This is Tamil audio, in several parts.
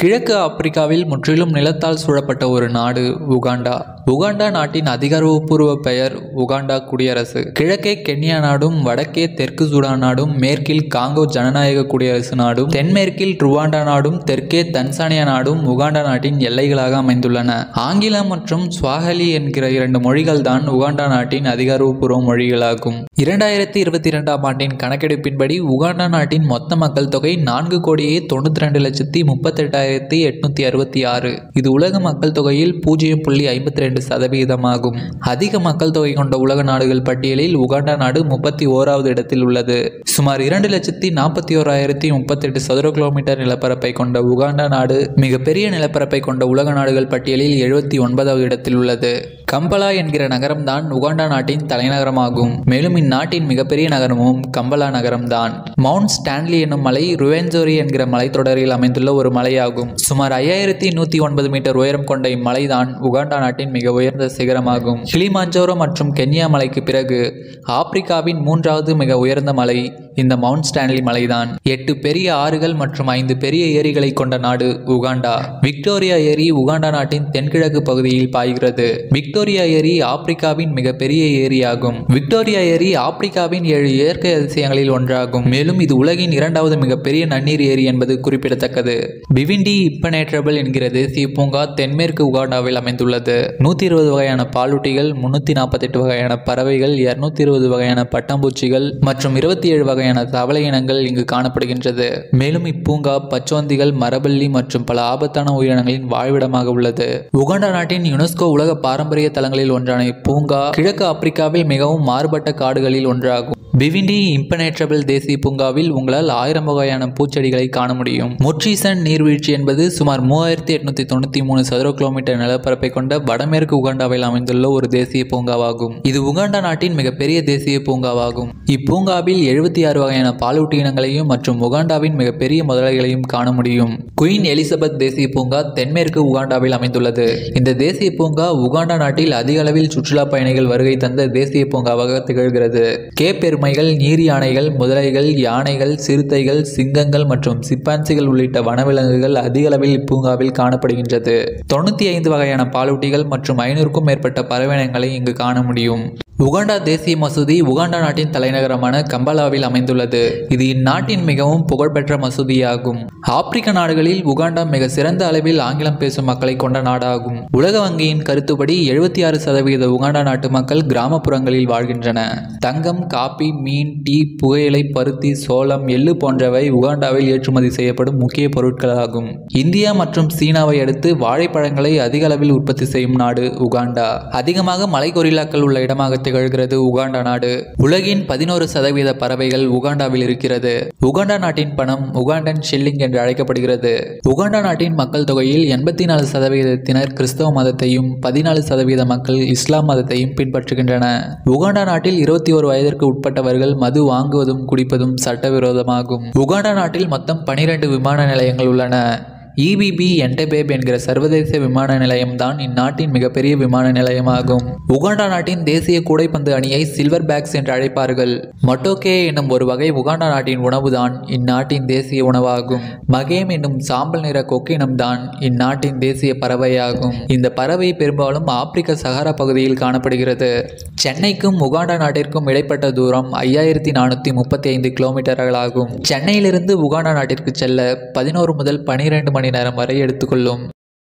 கிழக்கு ஆப்பிரிக்காவில் முற்றிலும் நிலத்தால் சூழப்பட்ட ஒரு நாடு உகாண்டா உகாண்டா நாட்டின் அதிகாரப்பூர்வ பெயர் உகாண்டா குடியரசு கிழக்கே கென்யா நாடும் வடக்கே தெற்கு சூடான் நாடும் மேற்கில் காங்கோ ஜனநாயக குடியரசு நாடும் தென்மேற்கில் ருவாண்டா நாடும் தெற்கே தன்சானியா நாடும் உகாண்டா நாட்டின் எல்லைகளாக அமைந்துள்ளன ஆங்கிலம் மற்றும் ஸ்வாஹலி என்கிற இரண்டு மொழிகள் தான் உகாண்டா நாட்டின் அதிகாரப்பூர்வ மொழிகளாகும் இரண்டாயிரத்தி இருபத்தி இரண்டாம் ஆண்டின் கணக்கெடுப்பின்படி உகாண்டா நாட்டின் மொத்த மக்கள் தொகை நான்கு கோடியே தொண்ணூற்றி ரெண்டு லட்சத்தி முப்பத்தெட்டாயிரத்தி எட்நூத்தி அறுபத்தி ஆறு இது உலக மக்கள் தொகையில் பூஜ்ஜியம் புள்ளி ஐம்பத்தி ரெண்டு சதவீதமாகும் அதிக மக்கள் தொகை கொண்ட உலக நாடுகள் பட்டியலில் உகாண்டா நாடு முப்பத்தி ஓராவது இடத்தில் உள்ளது சுமார் இரண்டு லட்சத்தி நாற்பத்தி ஓராயிரத்தி முப்பத்தெட்டு சதுர கிலோமீட்டர் நிலப்பரப்பை கொண்ட உகாண்டா நாடு மிகப்பெரிய நிலப்பரப்பை கொண்ட உலக நாடுகள் பட்டியலில் எழுபத்தி ஒன்பதாவது இடத்தில் உள்ளது கம்பலா என்கிற நகரம்தான் உகாண்டா நாட்டின் தலைநகரமாகும் மேலும் இந்நாட்டின் மிகப்பெரிய நகரமும் கம்பலா நகரம்தான் மவுண்ட் ஸ்டான்லி என்னும் மலை ருவென்சோரி என்கிற மலைத்தொடரில் அமைந்துள்ள ஒரு மலையாகும் சுமார் ஐயாயிரத்தி நூற்றி ஒன்பது மீட்டர் உயரம் கொண்ட இம்மலைதான் உகாண்டா நாட்டின் மிக உயர்ந்த சிகரமாகும் கிளிமாஞ்சோரோ மற்றும் கென்யா மலைக்கு பிறகு ஆப்பிரிக்காவின் மூன்றாவது மிக உயர்ந்த மலை இந்த மவுண்ட் ஸ்டான்லி மலைதான் எட்டு பெரிய ஆறுகள் மற்றும் ஐந்து பெரிய ஏரிகளை கொண்ட நாடு உகாண்டா விக்டோரியா ஏரி உகாண்டா நாட்டின் தென்கிழக்கு பகுதியில் பாய்கிறது விக்டோரியா ஏரி ஆப்பிரிக்காவின் மிகப்பெரிய ஏரியாகும் விக்டோரியா ஏரி ஆப்பிரிக்காவின் ஏழு இயற்கை அதிசயங்களில் ஒன்றாகும் மேலும் இது உலகின் இரண்டாவது மிகப்பெரிய நன்னீர் ஏரி என்பது குறிப்பிடத்தக்கது பிவிண்டி இப்பனேற்றபிள் என்கிற தேசிய பூங்கா தென்மேற்கு உகாண்டாவில் அமைந்துள்ளது நூற்றி இருபது வகையான பாலூட்டிகள் முன்னூற்றி நாற்பத்தெட்டு வகையான பறவைகள் இருநூத்தி இருபது வகையான பட்டாம்பூச்சிகள் மற்றும் இருபத்தி ஏழு வகையான தவளை இனங்கள் இங்கு காணப்படுகின்றது மேலும் இப்பூங்கா பச்சோந்திகள் மரபல்லி மற்றும் பல ஆபத்தான உயிரினங்களின் வாழ்விடமாக உள்ளது உகாண்டா நாட்டின் யுனெஸ்கோ உலக பாரம்பரிய தலங்களில் ஒன்றான இப்பூங்கா கிழக்கு ஆப்பிரிக்காவில் மிகவும் மாறுபட்ட காடுகளில் ஒன்றாகும் பிவிண்டி இம்பனேற்றபிள் தேசிய பூங்காவில் உங்களால் ஆயிரம் வகையான பூச்செடிகளை காண முடியும் முட்ரீசன் நீர்வீழ்ச்சி என்பது சுமார் மூவாயிரத்தி எட்நூத்தி தொண்ணூற்றி மூணு சதுர கிலோமீட்டர் நிலப்பரப்பை கொண்ட வடமேற்கு உகாண்டாவில் அமைந்துள்ள ஒரு தேசிய பூங்காவாகும் இது உகாண்டா நாட்டின் மிகப்பெரிய தேசிய பூங்காவாகும் இப்பூங்காவில் எழுபத்தி ஆறு வகையான பாலூட்டி இனங்களையும் மற்றும் உகாண்டாவின் மிகப்பெரிய முதலைகளையும் காண முடியும் குயின் எலிசபெத் தேசிய பூங்கா தென்மேற்கு உகாண்டாவில் அமைந்துள்ளது இந்த தேசிய பூங்கா உகாண்டா நாட்டில் அதிக அளவில் சுற்றுலா பயணிகள் வருகை தந்த தேசிய பூங்காவாக திகழ்கிறது கேப் எருமைகள் நீர் யானைகள் முதலைகள் யானைகள் சிறுத்தைகள் சிங்கங்கள் மற்றும் சிப்பான்சிகள் உள்ளிட்ட வனவிலங்குகள் அதிக அளவில் இப்பூங்காவில் காணப்படுகின்றது தொண்ணூற்றி ஐந்து வகையான பாலூட்டிகள் மற்றும் ஐநூறுக்கும் மேற்பட்ட பறவையினங்களை இங்கு காண முடியும் உகாண்டா தேசிய மசூதி உகாண்டா நாட்டின் தலைநகரமான கம்பலாவில் அமைந்துள்ளது இது இந்நாட்டின் மிகவும் புகழ்பெற்ற மசூதியாகும் ஆப்பிரிக்க நாடுகளில் உகாண்டா மிக சிறந்த அளவில் ஆங்கிலம் பேசும் மக்களை கொண்ட நாடாகும் உலக வங்கியின் கருத்துப்படி எழுபத்தி ஆறு சதவீத உகாண்டா நாட்டு மக்கள் கிராமப்புறங்களில் வாழ்கின்றன தங்கம் காபி மீன் டீ புகையிலை பருத்தி சோளம் எள்ளு போன்றவை உகாண்டாவில் ஏற்றுமதி செய்யப்படும் முக்கிய பொருட்களாகும் இந்தியா மற்றும் சீனாவை அடுத்து வாழைப்பழங்களை அதிக அளவில் உற்பத்தி செய்யும் நாடு உகாண்டா அதிகமாக மலை கொரில்லாக்கள் உள்ள இடமாக திகழ்கிறது உகாண்டா நாடு உலகின் பதினோரு சதவீத பறவைகள் உகாண்டாவில் இருக்கிறது உகாண்டா நாட்டின் பணம் உகாண்டன் ஷில்லிங் என்று அழைக்கப்படுகிறது உகாண்டா நாட்டின் மக்கள் தொகையில் எண்பத்தி நாலு சதவீதத்தினர் கிறிஸ்தவ மதத்தையும் பதினாலு சதவீத மக்கள் இஸ்லாம் மதத்தையும் பின்பற்றுகின்றன உகாண்டா நாட்டில் இருபத்தி ஒரு வயதிற்கு உட்பட்டவர்கள் மது வாங்குவதும் குடிப்பதும் சட்டவிரோதமாகும் உகாண்டா நாட்டில் மொத்தம் பனிரெண்டு விமான நிலையங்கள் உள்ளன இபிபி என்டபேப் என்கிற சர்வதேச விமான நிலையம்தான் இந்நாட்டின் மிகப்பெரிய விமான நிலையமாகும் உகாண்டா நாட்டின் தேசிய கூடைப்பந்து அணியை சில்வர் பேக்ஸ் என்று அழைப்பார்கள் மொட்டோகே என்னும் ஒரு வகை உகாண்டா நாட்டின் உணவுதான் இந்நாட்டின் தேசிய உணவாகும் மகேம் என்னும் சாம்பல் நிற கொக்கினம்தான் இந்நாட்டின் தேசிய பறவையாகும் இந்த பறவை பெரும்பாலும் ஆப்பிரிக்க சகாரா பகுதியில் காணப்படுகிறது சென்னைக்கும் உகாண்டா நாட்டிற்கும் இடைப்பட்ட தூரம் ஐயாயிரத்தி நானூற்றி முப்பத்தி ஐந்து கிலோமீட்டர்களாகும் சென்னையிலிருந்து உகாண்டா நாட்டிற்கு செல்ல பதினோரு முதல் பனிரெண்டு மணி நேரம் வரை எடுத்துக்கொள்ளும்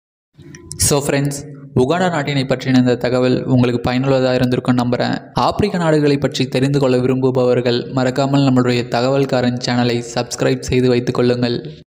ஸோ ஃப்ரெண்ட்ஸ் உகாண்டா நாட்டினை பற்றின இந்த தகவல் உங்களுக்கு பயனுள்ளதாக இருந்திருக்கும் நம்புகிறேன் ஆப்பிரிக்க நாடுகளை பற்றி தெரிந்து கொள்ள விரும்புபவர்கள் மறக்காமல் நம்மளுடைய தகவல்காரன் சேனலை சப்ஸ்கிரைப் செய்து வைத்துக் கொள்ளுங்கள்